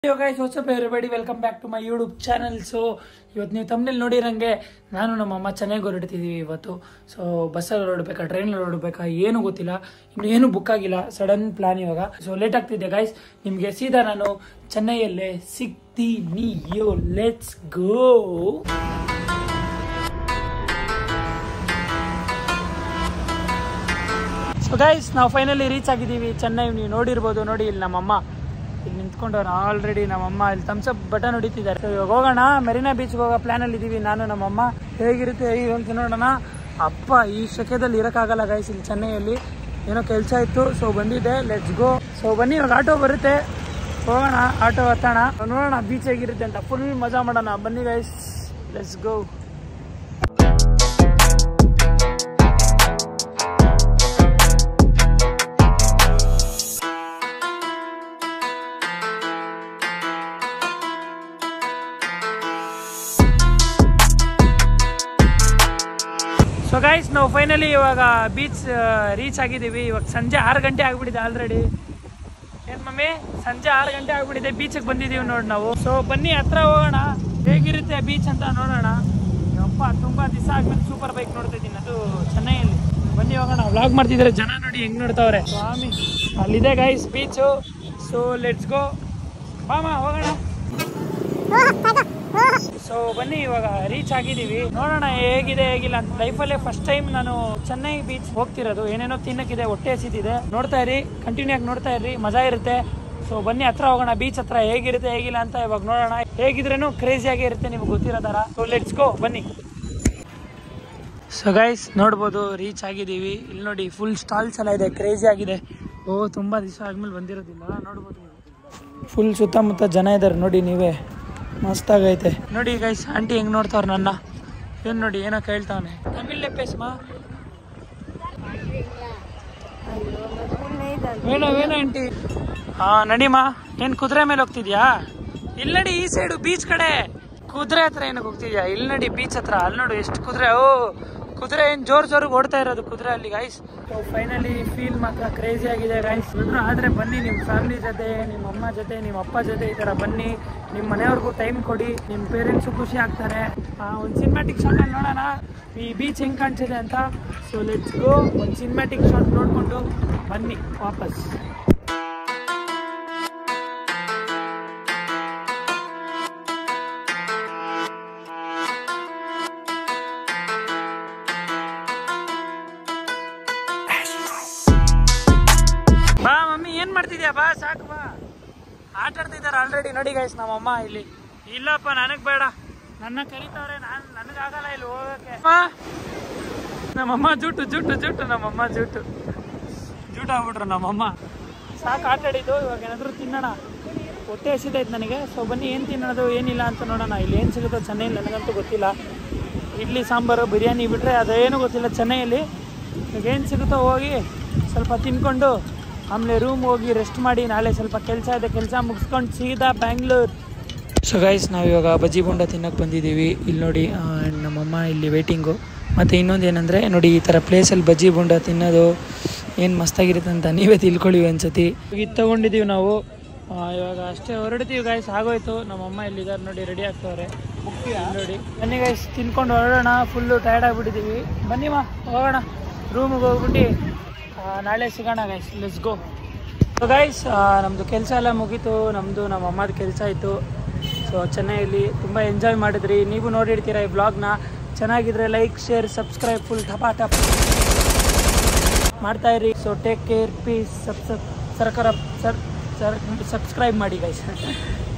yo guys what's up everybody welcome back to my YouTube channel so ಇವತ್ತು ನೀವು ತಮ್ಮನೇಲಿ ನೋಡಿರಂಗೆ ನಾನು ನಮ್ಮ ಅಮ್ಮ ಚೆನ್ನಾಗಿ ಹೊರಡ್ತಿದ್ದೀವಿ ಇವತ್ತು ಸೊ ಬಸ್ಸಲ್ಲಿ ಹೊರಡ್ಬೇಕಾ ಟ್ರೈನಲ್ಲಿ ಹೊರಡ್ಬೇಕಾ ಏನು ಗೊತ್ತಿಲ್ಲ ಇನ್ನು ಏನು ಬುಕ್ ಆಗಿಲ್ಲ ಸಡನ್ ಪ್ಲಾನ್ ಇವಾಗ ಸೊ ಲೇಟ್ ಆಗ್ತಿದೆ ಗೈಸ್ ನಿಮಗೆ ಸೀದಾ ನಾನು ಚೆನ್ನೈಯಲ್ಲೇ ಸಿಗ್ತೀನಿ yo let's go so guys ನಾವು ಫೈನಲಿ ರೀಚ್ ಆಗಿದ್ದೀವಿ ಚೆನ್ನೈ ನೀವು ನೋಡಿರ್ಬೋದು ನೋಡಿ ಇಲ್ಲಿ ನಮ್ಮಮ್ಮ ಇಲ್ಲಿ ನಿಂತ್ಕೊಂಡವ್ರು ಆಲ್ರೆಡಿ ನಮ್ಮಮ್ಮ ಇಲ್ಲಿ ಥಮ್ಸಪ್ ಬಟನ್ ಹೊಡಿತಿದ್ದಾರೆ So, ಇವಾಗ ಹೋಗೋಣ ಮೆರಿನಾ ಬೀಚ್ಗೆ ಹೋಗೋ ಪ್ಲಾನಲ್ಲಿ ಇದ್ದೀವಿ ನಾನು ನಮ್ಮಮ್ಮ ಹೇಗಿರುತ್ತೆ ಹೇಗೆ ಅಂತ ನೋಡೋಣ ಅಪ್ಪ ಈ ಶೆಕೆದಲ್ಲಿ ಇರೋಕ್ಕಾಗಲ್ಲ ಗೈಸ್ ಇಲ್ಲಿ ಚೆನ್ನೈಯಲ್ಲಿ ಏನೋ ಕೆಲಸ ಇತ್ತು ಸೊ ಬಂದಿದ್ದೆ ಲೆಟ್ಸ್ ಗೋ ಸೊ ಬನ್ನಿ ಇವಾಗ ಆಟೋ ಬರುತ್ತೆ ಹೋಗೋಣ ಆಟೋ ಹತ್ತೋಣ ನೋಡೋಣ ಬೀಚ್ ಹೇಗಿರುತ್ತೆ ಅಂತ ಫುಲ್ ಮಜಾ ಮಾಡೋಣ ಬನ್ನಿ guys let's go so guys ನಾವು ಫೈನಲಿ ಇವಾಗ ಬೀಚ್ ರೀಚ್ ಆಗಿದ್ದೀವಿ ಇವಾಗ ಸಂಜೆ ಆರು ಗಂಟೆ ಆಗ್ಬಿಟ್ಟಿದೆ ಆಲ್ರೆಡಿ ಏನ್ ಮಮ್ಮಿ ಸಂಜೆ ಆರು ಗಂಟೆ ಆಗ್ಬಿಟ್ಟಿದೆ ಬೀಚಿಗೆ ಬಂದಿದ್ದೀವಿ ನೋಡಿ ನಾವು ಸೊ ಬನ್ನಿ ಹತ್ರ ಹೋಗೋಣ ಹೇಗಿರುತ್ತೆ ಬೀಚ್ ಅಂತ ನೋಡೋಣ ಅಪ್ಪ ತುಂಬಾ ದಿವಸ ಆದ್ಮೇಲೆ ಸೂಪರ್ ಬೈಕ್ ನೋಡ್ತಾ ಇದ್ದೀನಿ ಅದು ಚೆನ್ನೈಯಲ್ಲಿ ಬನ್ನಿ ಹೋಗೋಣ ವ್ಲಾಗ್ ಮಾಡ್ತಿದ್ದಾರೆ ಜನ ನೋಡಿ ಹೆಂಗ್ ನೋಡ್ತಾವ್ರೆ ಸ್ವಾಮಿ ಅಲ್ಲಿದೆ guys beach so let's go ಬಾಮ ಹೋಗೋಣ ಸೊ ಬನ್ನಿ ಇವಾಗ ರೀಚ್ ಆಗಿದ್ದೀವಿ ನೋಡೋಣ ಹೇಗಿದೆ ಹೇಗಿಲ್ಲ ಅಂತ ಲೈಫಲ್ಲೇ ಫಸ್ಟ್ ಟೈಮ್ ನಾನು ಚೆನ್ನೈ ಬೀಚ್ ಹೋಗ್ತಿರೋದು ಏನೇನೋ ತಿನ್ನಕ್ಕಿದೆ ಹೊಟ್ಟೆ ಹಸಿದಿದೆ ನೋಡ್ತಾ ಇರಿ ಕಂಟಿನ್ಯೂ ಆಗಿ ನೋಡ್ತಾ ಇರ್ರಿ ಮಜಾ ಇರುತ್ತೆ ಸೊ ಬನ್ನಿ ಹತ್ರ ಹೋಗೋಣ ಬೀಚ್ ಹತ್ರ ಹೇಗಿರುತ್ತೆ ಹೇಗಿಲ್ಲ ಅಂತ ಇವಾಗ ನೋಡೋಣ ಹೇಗಿದ್ರೇನು ಕ್ರೇಜಿ ಆಗೇ ಇರುತ್ತೆ ನಿಮ್ಗೆ ಗೊತ್ತಿರೋ ಥರ ಸೊ ಲೆಟ್ಸ್ ಗೋ ಬನ್ನಿ ಸೊ ಗೈಸ್ ನೋಡ್ಬೋದು ರೀಚ್ ಆಗಿದ್ದೀವಿ ಇಲ್ಲಿ ನೋಡಿ ಫುಲ್ ಸ್ಟಾಲ್ಸ್ ಎಲ್ಲ ಇದೆ ಕ್ರೇಜಿ ಆಗಿದೆ ಓ ತುಂಬ ದಿವಸ ಆದ್ಮೇಲೆ ಬಂದಿರೋದಿಲ್ಲ ನೋಡ್ಬೋದು ಫುಲ್ ಸುತ್ತಮುತ್ತ ಜನ ಇದ್ದಾರೆ ನೋಡಿ ನೀವೇ ಮಸ್ತಾಗೈತೆ ನೋಡಿ ಗೈಸ್ ಆಂಟಿ ಹೆಂಗ್ ನೋಡ್ತಾವ್ರ ನನ್ನ ಏನ್ ನೋಡಿ ಏನೋ ಕೇಳ್ತಾವನೆ ತಮಿಳ್ ಪೇಸ್ಮಾ ವೇಣ ವೇಣ ಆಂಟಿ ಹಾ ನಡಿಮಾ ಏನ್ ಕುದುರೆ ಮೇಲೆ ಹೋಗ್ತಿದ್ಯಾ ಇಲ್ಲಿ ನಡಿ ಈ ಸೈಡು ಬೀಚ್ ಕಡೆ ಕುದುರೆ ಹತ್ರ ಏನಕ್ಕೆ ಹೋಗ್ತಿದ್ಯಾ ಇಲ್ಲಿ ನಡಿ ಬೀಚ್ ಹತ್ರ ಅಲ್ಲಿ ನೋಡು ಎಷ್ಟು ಕುದುರೆ ಓ ಕುದುರೆ ಏನ್ ಜೋರ್ ಜೋರ್ಗೆ ಓಡ್ತಾ ಇರೋದು ಕುದುರೆ ಅಲ್ಲಿ ಗೈಸ್ ಫೈನಲಿ ಫೀಲ್ ಮಾತ್ರ ಕ್ರೇಜಿ ಆಗಿದೆ ಗೈಸ್ ಆದ್ರೆ ಬನ್ನಿ ನಿಮ್ಮ ಫ್ಯಾಮಿಲಿ ಜೊತೆ ನಿಮ್ಮ ಅಮ್ಮ ಜೊತೆ ನಿಮ್ಮ ಅಪ್ಪ ಜೊತೆ ಈ ತರ ಬನ್ನಿ ನಿಮ್ಮ ಮನೆಯವ್ರಿಗೂ ಟೈಮ್ ಕೊಡಿ ನಿಮ್ಮ ಪೇರೆಂಟ್ಸು ಖುಷಿ ಆಗ್ತಾರೆ ಒಂದು ಸಿನಿಮ್ಯಾಟಿಕ್ ಶಾಟ್ ಅಲ್ಲಿ ನೋಡೋಣ ಈ ಬೀಚ್ ಹೆಂಗ್ ಕಾಣಿಸಿದೆ ಅಂತ ಸೊ ಲೆಟ್ಸ್ ಗೋ ಒಂದು ಸಿನಿಮ್ಯಾಟಿಕ್ ಶಾಟ್ ನೋಡ್ಕೊಂಡು ಬನ್ನಿ ವಾಪಸ್ ಬಾ ಮಮ್ಮಿ ಏನ್ ಮಾಡ್ತಿದ್ಯಾ ಬಾ ಸಾಕು ಬಾ ಆಟ ಆಡ್ತಿದ್ದಾರೆ ಆಲ್ರೆಡಿ ನೋಡಿ ಗೈಸ್ ನಮ್ಮಮ್ಮ ಇಲ್ಲಿ ಇಲ್ಲಪ್ಪ ನನಗ್ ಬೇಡ ನನ್ನ ಕರೀತಾವ್ರೆ ನಾನ್ ನನಗಾಗಲ್ಲ ಇಲ್ಲಿ ಹೋಗಕ್ಕೆ ಅಮ್ಮ, ನಮ್ಮಮ್ಮ ಜುಟ್ಟು ಜುಟ್ಟು ಜುಟ್ಟು ನಮ್ಮಮ್ಮ ಜುಟ್ಟು ಜುಟ್ಟು ಆಗ್ಬಿಟ್ರು ನಮ್ಮಮ್ಮ ಸಾಕು ಆಟ ಆಡಿದ್ದು ಇವಾಗ ಏನಾದ್ರು ತಿನ್ನೋಣ ಹೊಟ್ಟೆ ಹಸಿದೈತೆ ನನಗೆ ಸೊ ಬನ್ನಿ ಏನು ತಿನ್ನೋದು ಏನಿಲ್ಲ ಅಂತ ನೋಡೋಣ ಇಲ್ಲಿ ಏನು ಸಿಗುತ್ತೋ ಚೆನ್ನೈಲಿ ನನಗಂತೂ ಗೊತ್ತಿಲ್ಲ ಇಡ್ಲಿ ಸಾಂಬಾರು ಬಿರಿಯಾನಿ ಬಿಟ್ಟರೆ ಅದೇನು ಗೊತ್ತಿಲ್ಲ ಚೆನ್ನೈಯಲ್ಲಿ ಇವಾಗ ಏನು ಸಿಗುತ್ತೋ ಹೋಗಿ ಸ್ವಲ್ಪ ತಿನ್ಕೊಂಡು ಆಮೇಲೆ ರೂಮ್ ಹೋಗಿ ರೆಸ್ಟ್ ಮಾಡಿ ನಾಳೆ ಸ್ವಲ್ಪ ಕೆಲಸ ಇದೆ ಕೆಲಸ ಮುಗಿಸ್ಕೊಂಡು ಸೀದಾ ಬ್ಯಾಂಗ್ಳೂರ್ ಸೊ ಗೈಸ್ ನಾವು ಇವಾಗ ಬಜ್ಜಿ ಬೊಂಡ ತಿನ್ನಕ್ಕೆ ಬಂದಿದ್ದೀವಿ ಇಲ್ಲಿ ನೋಡಿ ಆ, ನಮ್ಮಮ್ಮ ಇಲ್ಲಿ ವೇಟಿಂಗು ಮತ್ತು ಇನ್ನೊಂದು ಏನಂದರೆ ನೋಡಿ ಈ ಥರ ಪ್ಲೇಸಲ್ಲಿ ಬಜ್ಜಿ ಬೊಂಡ ತಿನ್ನೋದು ಏನು ಮಸ್ತಾಗಿರುತ್ತೆ ಅಂತ ನೀವೇ ತಿಳ್ಕೊಳ್ಳಿ ಒಂದ್ಸತಿ ಇದು ತೊಗೊಂಡಿದ್ದೀವಿ ನಾವು ಆ, ಇವಾಗ ಅಷ್ಟೇ ಹೊರಡ್ತೀವಿ ಗೈಸ್ ಆಗೋಯ್ತು ನಮ್ಮಮ್ಮ ಇಲ್ಲಿದ್ದಾರೆ ನೋಡಿ ರೆಡಿ ಆಗ್ತವ್ರೆ ಇಲ್ಲಿ ನೋಡಿ ಬನ್ನಿ ಗೈಸ್ ತಿನ್ಕೊಂಡು ಹೊರಡೋಣ ಫುಲ್ಲು ಟಯರ್ಡ್ ಆಗಿಬಿಟ್ಟಿದ್ದೀವಿ ಬನ್ನಿ ಮಾ ಹೋಗೋಣ ರೂಮಿಗೆ ಹೋಗ್ಬಿಟ್ಟು ಆ, ನಾಳೆ ಸಿಗೋಣ guys let's go so guys ನಮ್ಮದು ಕೆಲಸ ಎಲ್ಲ ಮುಗೀತು ನಮ್ಮದು ನಮ್ಮ ಅಮ್ಮದ ಕೆಲಸ ಇತ್ತು ಸೊ ಚೆನ್ನೈಯಲ್ಲಿ ತುಂಬ ಎಂಜಾಯ್ ಮಾಡಿದ್ರಿ ನೀವು ನೋಡಿರ್ತೀರ ಈ ಬ್ಲಾಗ್ನ ಚೆನ್ನಾಗಿದ್ರೆ ಲೈಕ್ ಶೇರ್ ಸಬ್ಸ್ಕ್ರೈಬ್ ಫುಲ್ ಟಪಾ ಟಪ್ ಮಾಡ್ತಾ ಇರಿ ಸೊ ಟೇಕ್ ಕೇರ್ ಪೀಸ್ ಸಬ್ ಸಬ್ ಸರ್ಕಾರ ಸರ್ ಸರ್ ಸಬ್ಸ್ಕ್ರೈಬ್ ಮಾಡಿ ಗೈಸ್